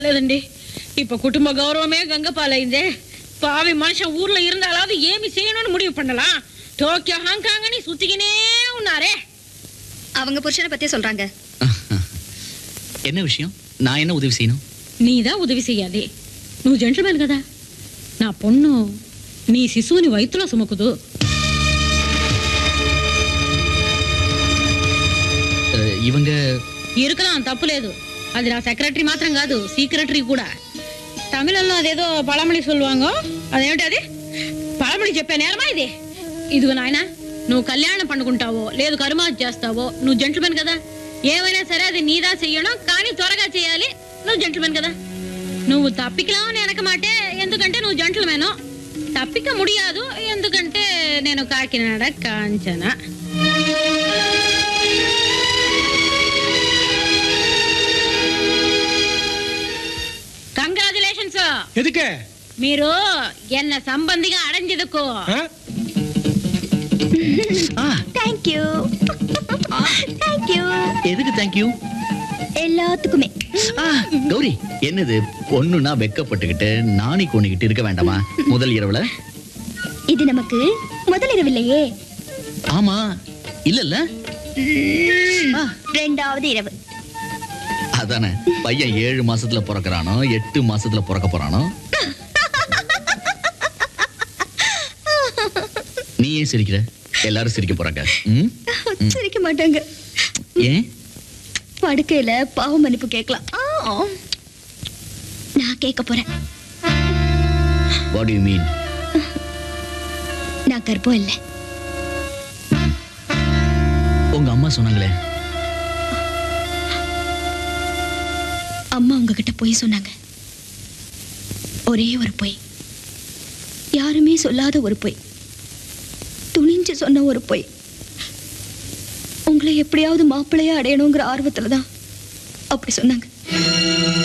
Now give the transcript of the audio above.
లేదండి இப்ப குடும்ப கௌரவமே கங்க பாலைந்தே பாவி மனுஷன் ஊர்ல இருந்தாலாவது ஏமி செய்யணும்னு முடிவு பண்ணலாம் டோக்கியோ ஹாங்காங்னு சுத்திக்கினே உன்னாரே அவங்க புருஷனை பத்தியே சொல்றாங்க என்ன விஷயம் நான் என்ன உதவி செய்யணும் నీదా ఉదవి చెయ్యాలి నువ్వు జెంట్మెన్ కదా నా పొన్ను నీ శిశువుని వయసులో సుమకుదు அஹ், இவங்க இருக்கலாம் తప్పు లేదు అది నా సెక్రటరీ మాత్రం కాదు సీక్రటరీ కూడా తమిళంలో అదేదో పళమణి சொல்லுவாங்க అదేమిటి అది పళమణి చెప్పే నేరమా ఇది ఇదిగో నాయన నువ్వు కళ్యాణం పండుకుంటావో లేదు కరుమాజ్ చేస్తావో నువ్వు జెంట్మెన్ కదా ఏమైనా సరే అది నీదా చెయ్యడం కానీ త్వరగా చేయాలి నువ్వు జెంట్మెన్ కదా నువ్వు తప్పికలావు వెనక మాటే ఎందుకంటే నువ్వు జెంట్మెను తప్పిక ముడియాదు ఎందుకంటే నేను కాకినాడ కాంచన కంగ్రాచులేషన్స్ எதுக்கு మీరు ఎన్న సంబంధిగా అడంజిదకు ஆ? ஆ தேங்க்யூ தேங்க்யூ எதுக்கு தேங்க்யூ எல்லாத்துக்குமே ஆ கௌரி என்னது பொண்ணுன்னா வெக்கப்பட்டுக்கிட்டு நாணி கொண்டுகிட்டு இருக்க வேண்டாமா முதல் இரவுல இது நமக்கு முதல் இரவில்லையே ஆமா இல்லல்ல ஆ, ரெண்டாவது இரவு அதானே பையன் ஏழு மாசத்துல பிறக்கறானோ எட்டு மாசத்துல பிறக்க போறானோ நீ ஏன் சிரிக்கிற எல்லாரும் சிரிக்க போறாங்க ம்? சிரிக்க மாட்டாங்க ஏன் படுக்கையில பாவ மன்னிப்பு கேட்கலாம் ஆ. நான் கேட்க போறேன் வாட் யூ மீன் நான் கர்ப்பம் இல்லை உங்க அம்மா சொன்னாங்களே அம்மா உங்ககிட்ட பொய் சொன்னாங்க ஒரே ஒரு பொய் யாருமே சொல்லாத ஒரு பொய் துணிஞ்சு சொன்ன ஒரு பொய் உங்களை எப்படியாவது மாப்பிள்ளையா அடையணுங்கிற ஆர்வத்துல தான் அப்படி சொன்னாங்க